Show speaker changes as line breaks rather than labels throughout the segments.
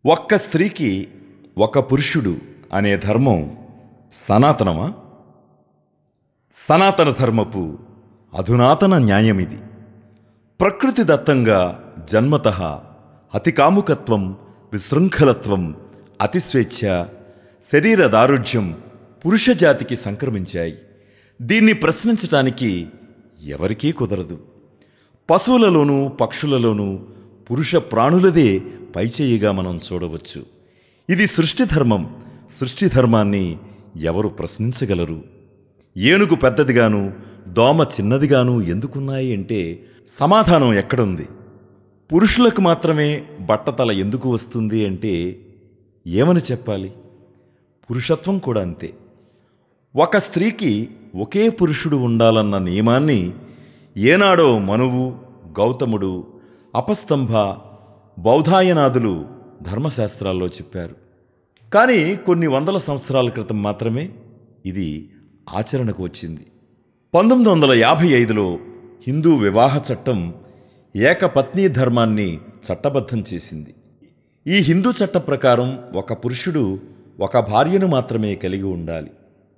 ఒక్క స్త్రీకి ఒక పురుషుడు అనే ధర్మం సనాతనమా సనాతన ధర్మపు అధునాతన న్యాయమిది ప్రకృతి దత్తంగా జన్మత అతి కాముకత్వం విశృంఖలత్వం అతిస్వేచ్ఛ శరీర దారుఢ్యం పురుష జాతికి సంక్రమించాయి దీన్ని ప్రశ్నించటానికి ఎవరికీ కుదరదు పశువులలోనూ పక్షులలోనూ పురుష ప్రాణులదే పైచేయిగా మనం చూడవచ్చు ఇది సృష్టి ధర్మం సృష్టి ధర్మాన్ని ఎవరు ప్రశ్నించగలరు ఏనుగు పెద్దదిగాను దోమ చిన్నదిగాను ఎందుకున్నాయి అంటే సమాధానం ఎక్కడుంది పురుషులకు మాత్రమే బట్టతల ఎందుకు వస్తుంది అంటే ఏమని చెప్పాలి పురుషత్వం కూడా అంతే ఒక స్త్రీకి ఒకే పురుషుడు ఉండాలన్న నియమాన్ని ఏనాడో మనువు గౌతముడు అపస్తంభ బౌధాయనాదులు ధర్మశాస్త్రాల్లో చెప్పారు కానీ కొన్ని వందల సంవత్సరాల క్రితం మాత్రమే ఇది ఆచరణకు వచ్చింది పంతొమ్మిది వందల యాభై ఐదులో హిందూ వివాహ చట్టం ఏకపత్నీ ధర్మాన్ని చట్టబద్ధం చేసింది ఈ హిందూ చట్ట ప్రకారం ఒక పురుషుడు ఒక భార్యను మాత్రమే కలిగి ఉండాలి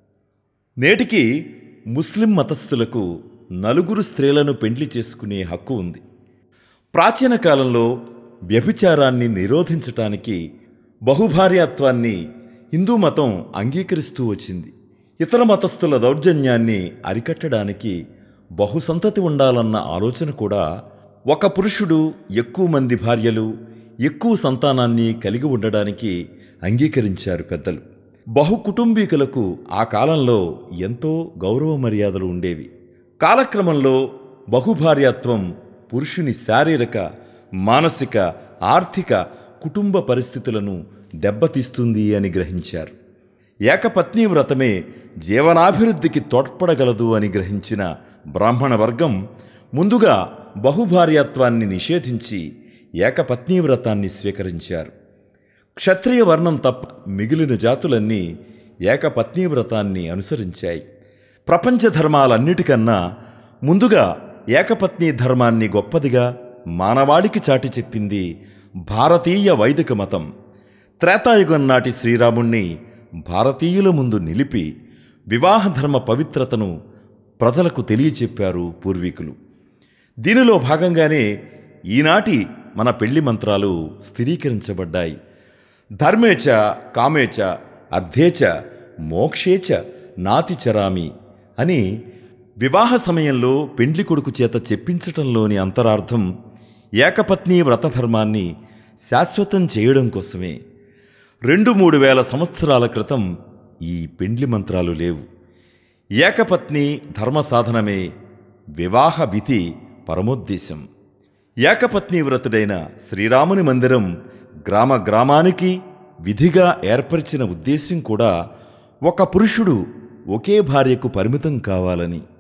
నేటికి ముస్లిం మతస్థులకు నలుగురు స్త్రీలను పెండ్లి చేసుకునే హక్కు ఉంది ప్రాచీన కాలంలో వ్యభిచారాన్ని నిరోధించటానికి బహుభార్యాత్వాన్ని హిందూ మతం అంగీకరిస్తూ వచ్చింది ఇతర మతస్థుల దౌర్జన్యాన్ని అరికట్టడానికి బహుసంతతి ఉండాలన్న ఆలోచన కూడా ఒక పురుషుడు ఎక్కువ మంది భార్యలు ఎక్కువ సంతానాన్ని కలిగి ఉండడానికి అంగీకరించారు పెద్దలు బహుకుటుంబీకులకు ఆ కాలంలో ఎంతో గౌరవ మర్యాదలు ఉండేవి కాలక్రమంలో బహుభార్యాత్వం పురుషుని శారీరక మానసిక ఆర్థిక కుటుంబ పరిస్థితులను దెబ్బతీస్తుంది అని గ్రహించారు ఏకపత్ని వ్రతమే జీవనాభివృద్ధికి తోడ్పడగలదు అని గ్రహించిన బ్రాహ్మణ వర్గం ముందుగా బహుభార్యాత్వాన్ని నిషేధించి ఏకపత్నీ వ్రతాన్ని స్వీకరించారు క్షత్రియ వర్ణం తప్ప మిగిలిన జాతులన్నీ ఏకపత్నీ వ్రతాన్ని అనుసరించాయి ప్రపంచ ధర్మాలన్నిటికన్నా ముందుగా ఏకపత్నీ ధర్మాన్ని గొప్పదిగా మానవాళికి చాటి చెప్పింది భారతీయ వైదిక మతం త్రేతాయుగం నాటి శ్రీరాముణ్ణి భారతీయుల ముందు నిలిపి వివాహ ధర్మ పవిత్రతను ప్రజలకు తెలియచెప్పారు పూర్వీకులు దీనిలో భాగంగానే ఈనాటి మన పెళ్లి మంత్రాలు స్థిరీకరించబడ్డాయి ధర్మేచ కామేచ అర్థేచ మోక్షేచ నాతి చరామి అని వివాహ సమయంలో పెండ్లి కొడుకు చేత చెప్పించటంలోని అంతరార్థం ఏకపత్ని వ్రతధర్మాన్ని శాశ్వతం చేయడం కోసమే రెండు మూడు వేల సంవత్సరాల క్రితం ఈ పెండ్లి మంత్రాలు లేవు ఏకపత్ని ధర్మ సాధనమే వివాహ విధి పరమోద్దేశం ఏకపత్ని వ్రతుడైన శ్రీరాముని మందిరం గ్రామ గ్రామానికి విధిగా ఏర్పరిచిన ఉద్దేశ్యం కూడా ఒక పురుషుడు ఒకే భార్యకు పరిమితం కావాలని